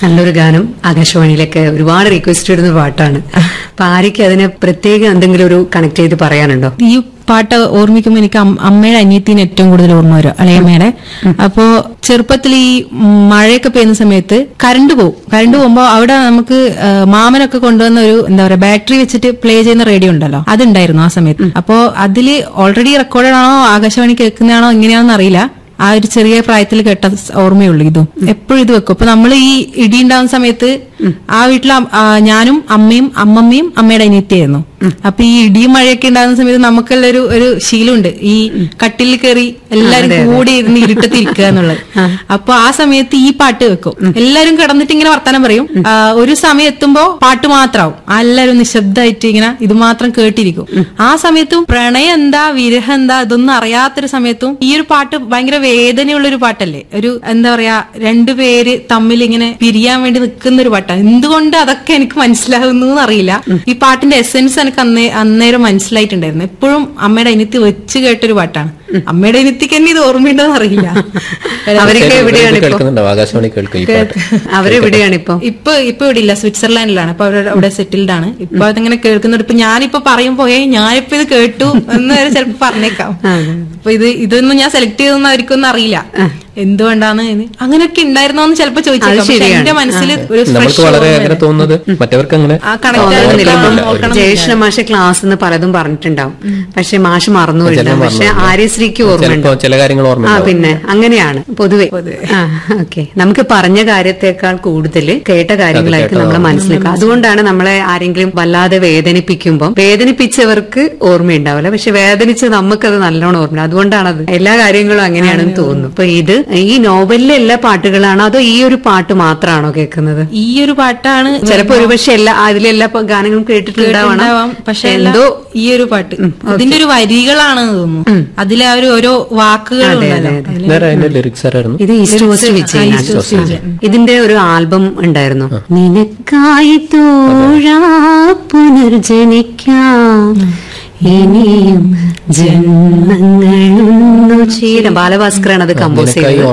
നല്ലൊരു ഗാനം ആകാശവാണിയിലൊക്കെ ഒരുപാട് റിക്വസ്റ്റ് ഇടുന്ന പാട്ടാണ് അപ്പൊ ആര്യക്ക് അതിനെ പ്രത്യേകം എന്തെങ്കിലും ഒരു കണക്ട് ചെയ്ത് പറയാനുണ്ടോ ഈ പാട്ട് ഓർമ്മിക്കുമ്പോൾ എനിക്ക് അം- അമ്മയുടെ അനിയത്തിന് ഏറ്റവും കൂടുതൽ ഓർമ്മ വരും അളയമ്മയുടെ അപ്പോ ചെറുപ്പത്തിൽ ഈ മഴയൊക്കെ പെയ്യുന്ന സമയത്ത് കറണ്ട് പോകും കറണ്ട് പോകുമ്പോൾ അവിടെ നമുക്ക് ആ, മാമനൊക്കെ കൊണ്ടുവന്ന ഒരു എന്താ പറയാ ബാറ്ററി വെച്ചിട്ട് പ്ലേ ചെയ്യുന്ന റേഡിയോ ഉണ്ടല്ലോ അതുണ്ടായിരുന്നു ആ സമയത്ത് അപ്പോ അതില് ഓൾറെഡി റെക്കോർഡഡ് ആണോ ആകാശവാണി കേൾക്കുന്നതാണോ എങ്ങനെയാണെന്ന് അറിയില്ല ആ ഒരു ചെറിയ പ്രായത്തിൽ കേട്ട സ് ഓർമ്മയുള്ളൂ ഇതും എപ്പോഴും ഇത് വെക്കും അപ്പൊ നമ്മൾ ഈ ഇടി ഉണ്ടാവുന്ന സമയത്ത് ആ വീട്ടിൽ ഞാനും അമ്മയും അമ്മമ്മയും അമ്മയുടെ അനിയത്തിയായിരുന്നു അപ്പൊ ഈ ഇടിയും മഴയൊക്കെ ഉണ്ടാകുന്ന സമയത്ത് നമുക്കെല്ലാം ഒരു ഒരു ശീലമുണ്ട് ഈ കട്ടിലിൽ കയറി എല്ലാരും കൂടി ഇരുന്ന് ഇരുട്ടത്തിരിക്കുക എന്നുള്ളത് അപ്പൊ ആ സമയത്ത് ഈ പാട്ട് വെക്കും എല്ലാരും കിടന്നിട്ട് ഇങ്ങനെ വർത്താനം പറയും ആ, ഒരു സമയം എത്തുമ്പോ പാട്ട് മാത്രമാവും ആ എല്ലാരും നിശബ്ദമായിട്ട് ഇങ്ങനെ ഇത് മാത്രം കേട്ടിരിക്കും ആ സമയത്തും പ്രണയം എന്താ വിരഹം എന്താ ഇതൊന്നും അറിയാത്തൊരു സമയത്തും ഈ ഒരു പാട്ട് ഭയങ്കര വേദനയുള്ള ഒരു പാട്ടല്ലേ ഒരു എന്താ പറയാ രണ്ടുപേര് തമ്മിൽ ഇങ്ങനെ പിരിയാൻ വേണ്ടി നിൽക്കുന്ന ഒരു പാട്ടാണ് എന്തുകൊണ്ട് അതൊക്കെ എനിക്ക് മനസ്സിലാകുന്നു അറിയില്ല ഈ പാട്ടിന്റെ എസെൻസ് എനിക്ക് അന്നേ അന്നേരം മനസ്സിലായിട്ടുണ്ടായിരുന്നു എപ്പോഴും അമ്മയുടെ അനിയത്തി വെച്ച് കേട്ടൊരു പാട്ടാണ് അമ്മയുടെ അനിയത്തിക്ക് തന്നെ ഇത് ഓർമ്മയുണ്ടോന്ന് അറിയില്ല അവരൊക്കെ എവിടെയാണ് ഇപ്പൊ കേൾക്കുന്നുണ്ടോ ആകാശവാണി കേൾക്കും ഈ പാട്ട് അവരെവിടെയാണ് ഇപ്പൊ ഇപ്പൊ ഇപ്പൊ ഇവിടെ ഇല്ല സ്വിറ്റ്സർലാൻഡിലാണ് അപ്പൊ അവർ അവിടെ സെറ്റിൽഡ് ആണ് ഇപ്പൊ അതിങ്ങനെ കേൾക്കുന്നുണ്ട് ഇപ്പൊ ഞാനിപ്പോ പറയുമ്പോ ഏ ഞാനിപ്പോ ഇത് കേട്ടു എന്ന് വരെ ചിലപ്പോ പറഞ്ഞേക്കാം അപ്പൊ ഇത് ഇതൊന്നും ഞാൻ സെലക്ട് ചെയ്തൊന്നും അവർക്കൊന്നും അറിയില്ല എന്തുകൊണ്ടാന്ന് ഇത് അങ്ങനെയൊക്കെ ഉണ്ടായിരുന്നോന്ന് ചിലപ്പോ ചോദിച്ചേക്കാം പക്ഷെ ശരിയാണ്. എന്റെ മനസ്സിൽ ഒരു നമ്മൾക്ക് fresh വളരെ ഓർമ്മ അങ്ങനെ തോന്നുന്നത് മറ്റവർക്ക് അങ്ങനെ ആ കണക്ട് തോന്നുന്നില്ല ജയേഷ്ണ മാഷ ക്ലാസ് എന്ന് പലതും പറഞ്ഞിട്ടുണ്ടാവും പക്ഷെ മാഷ് മറന്നുപോയിട്ടുണ്ടാവും പക്ഷെ ആര്യശ്രീക്ക് ഓർമ്മയുണ്ട് ചിലപ്പോ ചില കാര്യങ്ങൾ ഓർമ്മ ആ പിന്നെ അങ്ങനെയാണ് പൊതുവെ ആ ഓക്കെ നമുക്ക് പറഞ്ഞ കാര്യത്തെക്കാൾ കൂടുതൽ കേട്ട കാര്യങ്ങളായിരിക്കും നമ്മളെ മനസ്സിലാക്കുക അതുകൊണ്ടാണ് നമ്മളെ ആരെങ്കിലും വല്ലാതെ വേദനിപ്പിക്കുമ്പോൾ വേദനിപ്പിച്ചവർക്ക് ഓർമ്മയുണ്ടാവില്ല പക്ഷെ വേദനിച്ച് നമുക്കത് നല്ലോണം ഓർമ്മ അതുകൊണ്ടാണത് എല്ലാ കാര്യങ്ങളും അങ്ങനെയാണെന്ന് തോന്നുന്നു അപ്പൊ ഇത് ഈ നോവലിലെ എല്ലാ പാട്ടുകളാണോ അതോ ഈ ഒരു പാട്ട് മാത്രമാണോ കേൾക്കുന്നത് ഈ ഒരു പാട്ടാണ് ചിലപ്പോ ഒരുപക്ഷെ എല്ലാ അതിലെല്ലാ പ- ഗാനങ്ങളും കേട്ടിട്ടുണ്ടാവണം ഉണ്ടാവാം പക്ഷെ എന്തോ ഈ ഒരു പാട്ട് ഇതിന്റെ ഒരു വരികളാണെന്ന് തോന്നുന്നു അതിലെ ആ ഒരു ഓരോ വാക്കുകൾ ഉണ്ടല്ലോ നേരെ അതിന്റെ ലിറിക്സ് ആരായിരുന്നു ഇത് ഈസ്റ്റ് വെസ്റ്റ് വിജയനാണ് ഇതിന്റെ ഒരു ആൽബം ഉണ്ടായിരുന്നു നിനക്കായി തോഴാ പുനർജനിക്കാം ഇനിയും ജന്മങ്ങളൊന്നു ചേരാം ബാലഭാസ്കറാണ് അത് കമ്പോസ് നിനക്കായി ചെയ്തത്